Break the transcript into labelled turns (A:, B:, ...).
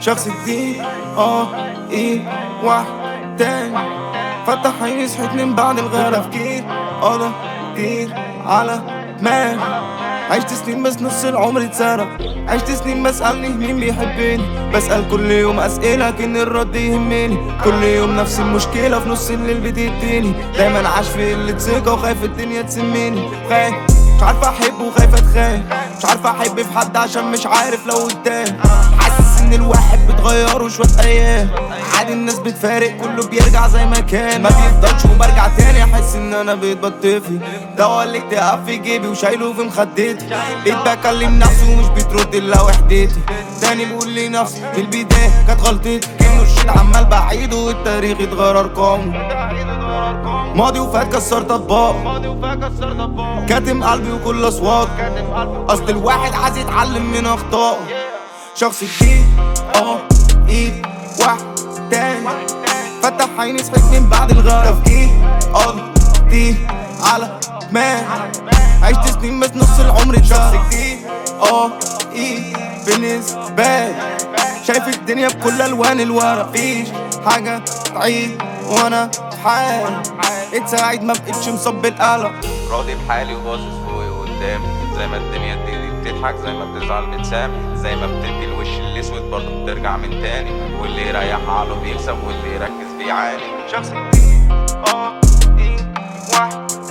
A: شخص جديد اه ايه واحد تاني فتح عيني صحيت من بعد الغير تفكير قضى كتير على دماغي عشت سنين بس نص العمر اتسرق عشت سنين بسألني مين بيحبني بسأل كل يوم أسئلة لكن الرد يهمني كل يوم نفس المشكلة في نص الليل بتقتلني دايما عاش في قلة ثقة وخايف الدنيا تسمني خايف مش عارف احب وخايف اتخان مش عارف احب في حد عشان مش عارف لو قدام حاسس ان الواحد بيتغير وشوية ايام عادي الناس بتفارق كله بيرجع زي ما كان ما بيفضلش وبرجع تاني احس ان انا بقيت بطفي دوا الاكتئاب في جيبي وشايله في مخدتي بقيت بكلم نفسي ومش بترد الا وحدتي تاني بقول لي نفسي في البداية كانت غلطتي كأنه الشيت عمال بعيده والتاريخ اتغير ارقامه ماضي وفات كسرت اطباق كاتم قلبي وكل اصوات اصل الواحد عايز يتعلم من اخطائه شخص جديد اه ايد واحد تاني فتح عيني صحيت من بعد الغرق تفكير قضي على دماغي عشت سنين بس نص العمر شخص جديد اه ايد بالنسبة لي شايف الدنيا بكل الوان الورق مفيش حاجة تعيد وانا في حالي اتساعد ما بقتش مصب القلق
B: راضي بحالي وباصص فوقي وقدامي زي ما الدنيا تدي بتضحك زي ما بتزعل بتسامح زي ما بتدي الوش الاسود برضه بترجع من تاني واللي يريح عقله بيكسب واللي يركز بيعاني
A: شخص جديد اه ايه واحد